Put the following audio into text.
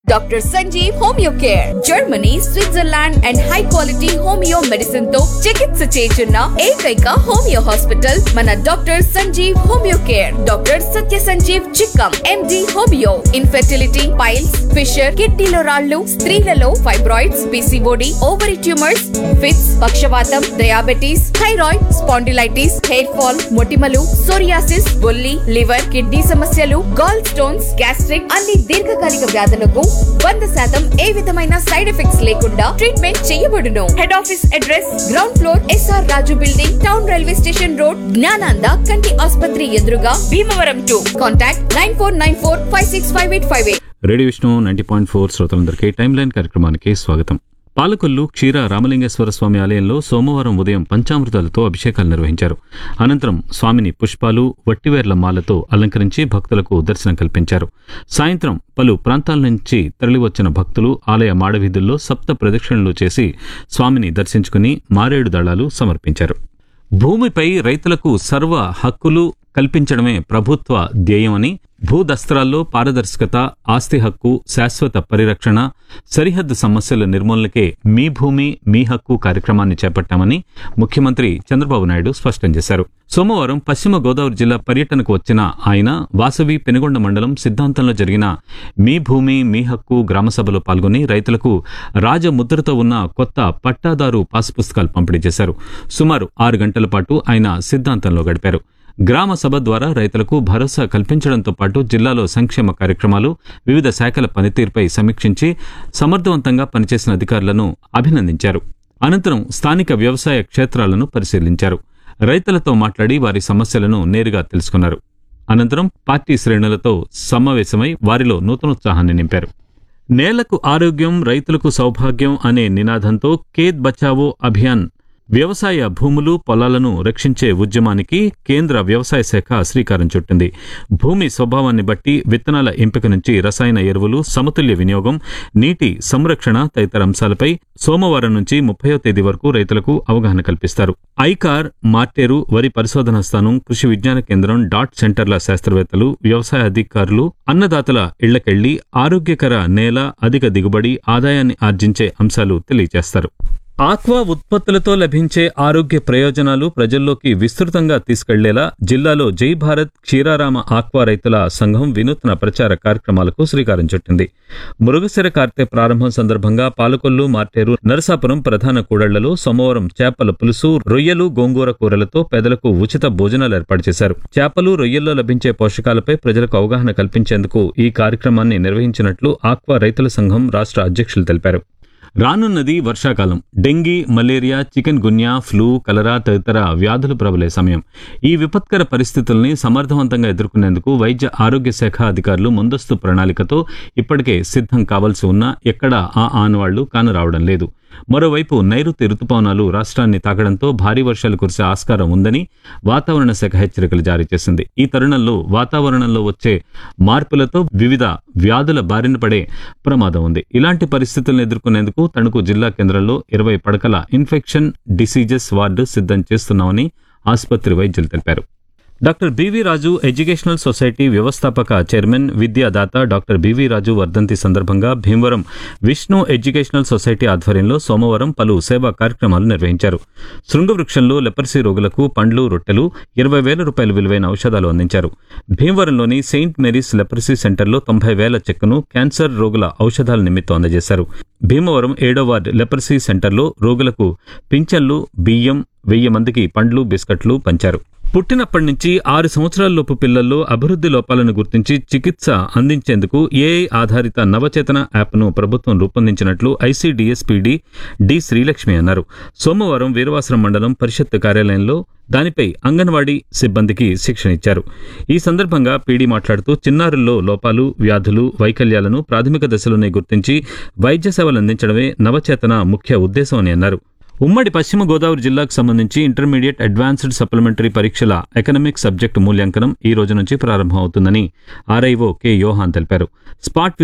doctor Sanjeev homeo care Germany Switzerland and high quality homeo medicine తో చికిత్స చేయుచున్న ఏకైక హోమియో హాస్పిటల్ మన doctor Sanjeev homeo care doctor Satya Sanjeev Chikkam MD homeo infertility piles fissure కిడ్నీలో రాళ్లు స్త్రీలలో fibroids PCOD ovary tumours fits పక్షవాతం diabetes thyroid spondylitis hair fall మొటిమలు సోరియాసిస్ బొల్లి లివర్ కిడ్నీ సమస్యలు గాల్ స్టోన్స్ గ్యాస్ట్రిక్ అన్ని దీర్ఘకాలిక వ్యాధులకు వంద శాతం ఏ విధమైన సైడ్ ఎఫెక్ట్స్ లేకుండా ట్రీట్మెంట్ చేయబడును head office address ground floor SR Raju building town railway station road Gnananda కంటి ఆసుపత్రి ఎదురుగా Bhimavaram to contact nine four nine four five six five eight five eight radio Vishnu ninety point four శ్రోతలందరికీ టైమ్ లైన్ కార్యక్రమానికి స్వాగతం పాలకొల్లు క్షీర రామలింగేశ్వర స్వామి ఆలయంలో సోమవారం ఉదయం పంచామృతాలతో అభిషేకాలు నిర్వహించారు అనంతరం స్వామిని పుష్పాలు వట్టివేర్ల మాలతో అలంకరించి భక్తులకు దర్శనం కల్పించారు సాయంత్రం పలు ప్రాంతాల నుంచి తరలివచ్చిన భక్తులు ఆలయ మాడవీధుల్లో సప్త ప్రదక్షిణలు చేసి స్వామిని దర్శించుకుని మారేడు దళాలు సమర్పించారు భూమిపై రైతులకు సర్వ హక్కులు కల్పించడమే ప్రభుత్వ ధ్యేయమని భూదస్త్రాల్లో పారదర్శకత ఆస్తి హక్కు శాశ్వత పరిరక్షణ సరిహద్దు సమస్యల నిర్మూలనకే మీ భూమి మీ హక్కు కార్యక్రమాన్ని చేపట్టామని ముఖ్యమంత్రి చంద్రబాబు నాయుడు స్పష్టం చేశారు సోమవారం పశ్చిమ గోదావరి జిల్లా పర్యటనకు వచ్చిన ఆయన వాసవి పెనుగొండ మండలం సిద్ధాంతంలో జరిగిన మీ భూమి మీ హక్కు గ్రామ సభలో పాల్గొని రైతులకు రాజముద్రతో ఉన్న కొత్త పట్టాదారు పాస్ పుస్తకాలు పంపిణీ చేశారు సుమారు ఆరు గంటల పాటు ఆయన సిద్ధాంతంలో గడిపారు గ్రామ సభ ద్వారా రైతులకు భరోసా కల్పించడంతో పాటు జిల్లాలో సంక్షేమ కార్యక్రమాలు వివిధ శాఖల పనితీరుపై సమీక్షించి సమర్థవంతంగా పనిచేసిన అధికారులను అభినందించారు అనంతరం స్థానిక వ్యవసాయ క్షేత్రాలను పరిశీలించారు రైతులతో మాట్లాడి వారి సమస్యలను నేరుగా తెలుసుకున్నారు అనంతరం పార్టీ శ్రేణులతో సమావేశమై వారిలో నూతనోత్సాహాన్ని నింపారు నేలకు ఆరోగ్యం రైతులకు సౌభాగ్యం అనే నినాదంతో ఖేత్ బచావో అభియాన్ వ్యవసాయ భూములు పొలాలను రక్షించే ఉద్యమానికి కేంద్ర వ్యవసాయ శాఖ శ్రీకారం చుట్టింది భూమి స్వభావాన్ని బట్టి విత్తనాల ఎంపిక నుంచి రసాయన ఎరువులు సమతుల్య వినియోగం నీటి సంరక్షణ తదితర అంశాలపై సోమవారం నుంచి ముప్పయో తేదీ వరకు రైతులకు అవగాహన కల్పిస్తారు ఐకార్ మార్టేరు వరి పరిశోధన స్థానం కృషి విజ్ఞాన కేంద్రం డాట్ సెంటర్ల శాస్త్రవేత్తలు వ్యవసాయ అధికారులు అన్నదాతల ఇళ్లకెళ్లి ఆరోగ్యకర నేల అధిక దిగుబడి ఆదాయాన్ని ఆర్జించే అంశాలు తెలియజేస్తారు ఆక్వా ఉత్పత్తులతో లభించే ఆరోగ్య ప్రయోజనాలు ప్రజల్లోకి విస్తృతంగా తీసుకెళ్లేలా జిల్లాలో జై భారత్ క్షీరారామ ఆక్వా రైతుల సంఘం వినూత్న ప్రచార కార్యక్రమాలకు శ్రీకారం చుట్టింది మృగశిర కార్తె ప్రారంభం సందర్భంగా పాలకొల్లు మార్టేరు నరసాపురం ప్రధాన కూడళ్లలో సోమవారం చేపల పులుసు రొయ్యలు గోంగూర కూరలతో పేదలకు ఉచిత భోజనాలు ఏర్పాటు చేశారు చేపలు రొయ్యల్లో లభించే పోషకాలపై ప్రజలకు అవగాహన కల్పించేందుకు ఈ కార్యక్రమాన్ని నిర్వహించినట్లు ఆక్వా రైతుల సంఘం రాష్ట్ర అధ్యక్షులు తెలిపారు రానున్నది వర్షాకాలం dengue malaria chikungunya flu cholera తదితర వ్యాధులు ప్రబలే సమయం ఈ విపత్కర పరిస్థితుల్ని సమర్థవంతంగా ఎదుర్కొనేందుకు వైద్య ఆరోగ్య శాఖ అధికారులు ముందస్తు ప్రణాళికతో ఇప్పటికే సిద్ధం కావాల్సి ఉన్నా ఎక్కడా ఆ ఆనవాళ్లు కానరావడం లేదు మరోవైపు నైరుతి రుతుపవనాలు రాష్ట్రాన్ని తాకడంతో భారీ వర్షాలు కురిసే ఆస్కారం ఉందని వాతావరణ శాఖ హెచ్చరికలు జారీ చేసింది ఈ తరుణంలో వాతావరణంలో వచ్చే మార్పులతో వివిధ వ్యాధుల బారిన పడే ప్రమాదం ఉంది ఇలాంటి పరిస్థితులను ఎదుర్కొనేందుకు తణుకు జిల్లా కేంద్రంలో ఇరవై పడకల ఇన్ఫెక్షన్ డిసీజెస్ వార్డు సిద్ధం చేస్తున్నామని ఆసుపత్రి వైద్యులు తెలిపారు doctor B V Raju educational society వ్యవస్థాపక చైర్మన్ విద్యాదాత డాక్టర్ బివి రాజు వర్ధంతి సందర్భంగా భీమవరం విష్ణు ఎడ్యుకేషనల్ సొసైటీ ఆధ్వర్యంలో సోమవారం పలు సేవా కార్యక్రమాలు నిర్వహించారు శృంగవృక్షంలో లెపర్సీ రోగులకు పండ్లు రొట్టెలు ఇరవై వేల రూపాయల విలువైన ఔషధాలు అందించారు భీమవరంలోని సెయింట్ మేరీస్ లెపర్సీ సెంటర్లో తొంభై వేల చెక్కును క్యాన్సర్ రోగుల ఔషధాల నిమిత్తం అందజేశారు భీమవరం ఏడో వార్డు లెపర్సీ సెంటర్లో రోగులకు పింఛన్లు బియ్యం వెయ్యి మందికి పండ్లు బిస్కట్లు పంచారు పుట్టినప్పటి నుంచి ఆరు సంవత్సరాలలోపు పిల్లల్లో అభివృద్ధి లోపాలను గుర్తించి చికిత్స అందించేందుకు ఏఐ ఆధారిత నవచేతన యాప్ను ప్రభుత్వం రూపొందించినట్లు ఐసీడీఎస్పీడీ డి శ్రీలక్ష్మి అన్నారు సోమవారం వీరవాసరం మండలం పరిషత్ కార్యాలయంలో దానిపై అంగన్వాడీ సిబ్బందికి శిక్షణ ఇచ్చారు ఈ సందర్భంగా పీడీ మాట్లాడుతూ చిన్నారుల్లో లోపాలు వ్యాధులు వైకల్యాలను ప్రాథమిక దశలోనే గుర్తించి వైద్య సేవలు అందించడమే నవచేతన ముఖ్య ఉద్దేశం అని అన్నారు ఉమ్మడి పశ్చిమ గోదావరి జిల్లాకు సంబంధించి ఇంటర్మీడియట్ అడ్వాన్స్డ్ సప్లిమెంటరీ పరీక్షల ఎకనామిక్ సబ్జెక్టు మూల్యాంకనం ఈ రోజు నుంచి ప్రారంభమవుతుందని ఆర్ఐఓ కె యోహాన్ తెలిపారు స్పాట్